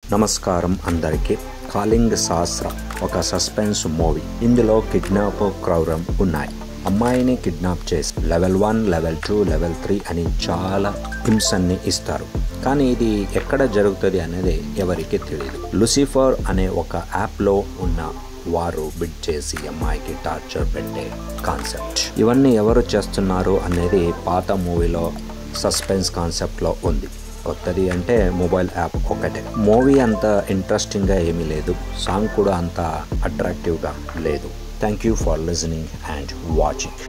నమస్కారం అందరికీ కాలింగ్ శాస్త్ర ఒక సస్పెన్స్ మూవీ ఇందులో కిడ్నాప్ క్రౌరం ఉన్నాయి అమ్మాయిని కిడ్నాప్ చేసి level one level two level three అని చాలా హింసన్ని ఇస్తారు కానీ ఇది ఎక్కడ జరుగుతుంది అనేది ఎవరికి తెలియదు లూసిఫర్ అనే ఒక యాప్లో ఉన్న వారు బిడ్ చేసి అమ్మాయికి టార్చర్ పెట్టే కాన్సెప్ట్ ఇవన్నీ ఎవరు చేస్తున్నారు అనేది పాత మూవీలో సస్పెన్స్ కాన్సెప్ట్లో ఉంది కొత్తది అంటే మొబైల్ యాప్ ఒకటే మూవీ అంత ఇంట్రెస్టింగ్గా ఏమీ లేదు సాంగ్ కూడా అంత అట్రాక్టివ్గా లేదు thank you for listening and watching